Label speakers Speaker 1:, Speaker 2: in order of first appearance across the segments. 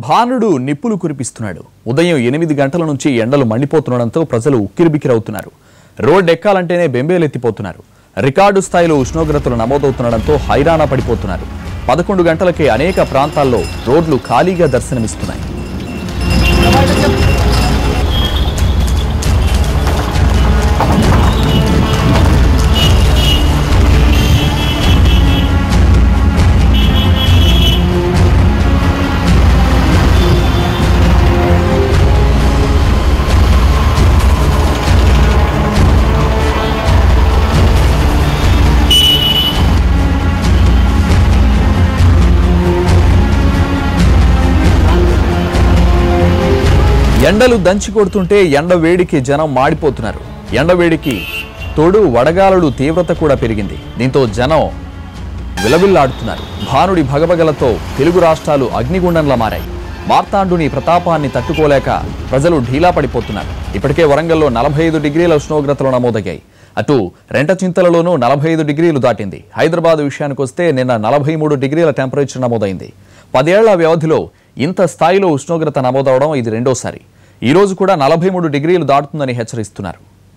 Speaker 1: భానుడు నిప్పులు కురిపిస్తున్నాడు ఉదయం ఎనిమిది గంటల నుంచి ఎండలు మండిపోతుండడంతో ప్రజలు ఉక్కిరిబిక్కిరవుతున్నారు రోడ్ ఎక్కాలంటేనే బెంబేలెత్తిపోతున్నారు రికార్డు స్థాయిలో ఉష్ణోగ్రతలు నమోదవుతుండడంతో హైరాణ పడిపోతున్నారు పదకొండు గంటలకే అనేక ప్రాంతాల్లో రోడ్లు ఖాళీగా దర్శనమిస్తున్నాయి ఎండలు దంచి కొడుతుంటే ఎండ వేడికి జనం మాడిపోతున్నారు ఎండ వేడికి తోడు వడగాలుడు తీవ్రత కూడా పెరిగింది దీంతో జనం విలవిల్లాడుతున్నారు భానుడి భగభగలతో తెలుగు రాష్ట్రాలు అగ్నిగుండంలా మారాయి మార్తాండుని ప్రతాపాన్ని తట్టుకోలేక ప్రజలు ఢీలా పడిపోతున్నారు ఇప్పటికే వరంగల్లో నలభై ఐదు డిగ్రీల ఉష్ణోగ్రతలు నమోదయ్యాయి అటు రెంటచింతలలోనూ నలభై ఐదు డిగ్రీలు దాటింది హైదరాబాద్ విషయానికి వస్తే నిన్న నలభై మూడు డిగ్రీల టెంపరేచర్ నమోదైంది పదేళ్ల వ్యవధిలో ఇంత స్థాయిలో ఉష్ణోగ్రత నమోదవడం ఇది రెండోసారి ఈ రోజు కూడా నలభై మూడు డిగ్రీలు దాటుతుందని హెచ్చరిస్తున్నారు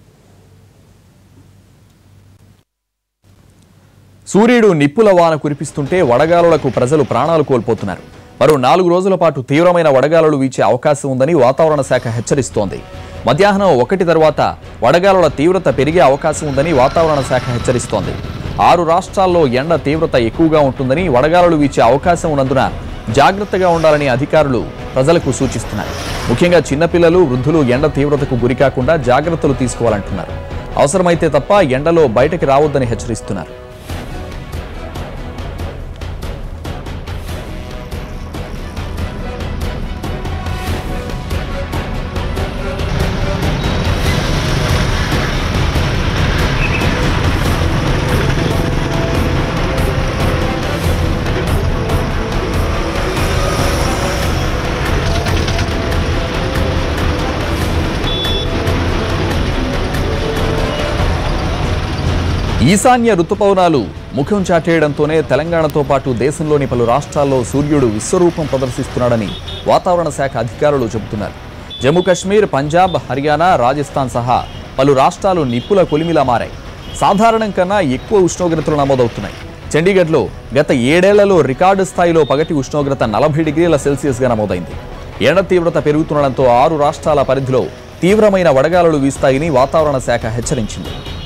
Speaker 1: సూర్యుడు నిప్పుల వాన కురిపిస్తుంటే వడగాలులకు ప్రజలు ప్రాణాలు కోల్పోతున్నారు మరో నాలుగు రోజుల పాటు తీవ్రమైన వడగాలులు వీచే అవకాశం ఉందని వాతావరణ శాఖ హెచ్చరిస్తోంది మధ్యాహ్నం ఒకటి తర్వాత వడగాలుల తీవ్రత పెరిగే అవకాశం ఉందని వాతావరణ శాఖ హెచ్చరిస్తోంది ఆరు రాష్ట్రాల్లో ఎండ తీవ్రత ఎక్కువగా ఉంటుందని వడగాలులు వీచే అవకాశం ఉన్నందున జాగ్రత్తగా ఉండాలని అధికారులు ప్రజలకు సూచిస్తున్నారు ముఖ్యంగా చిన్నపిల్లలు వృద్ధులు ఎండ తీవ్రతకు గురికాకుండా జాగ్రత్తలు తీసుకోవాలంటున్నారు అవసరమైతే తప్ప ఎండలో బయటకు రావద్దని హెచ్చరిస్తున్నారు ఈశాన్య రుతుపవనాలు ముఖం చాటేయడంతోనే తెలంగాణతో పాటు దేశంలోని పలు రాష్ట్రాల్లో సూర్యుడు విశ్వరూపం ప్రదర్శిస్తున్నాడని వాతావరణ శాఖ అధికారులు చెబుతున్నారు జమ్మూ కాశ్మీర్ పంజాబ్ హర్యానా రాజస్థాన్ సహా పలు రాష్ట్రాలు నిప్పుల కొలిమిలా మారాయి సాధారణం కన్నా ఎక్కువ ఉష్ణోగ్రతలు నమోదవుతున్నాయి చండీగఢ్లో గత ఏడేళ్లలో రికార్డు స్థాయిలో పగటి ఉష్ణోగ్రత నలభై డిగ్రీల సెల్సియస్గా నమోదైంది ఎండ తీవ్రత పెరుగుతుండడంతో ఆరు రాష్ట్రాల పరిధిలో తీవ్రమైన వడగాలులు వీస్తాయని వాతావరణ శాఖ హెచ్చరించింది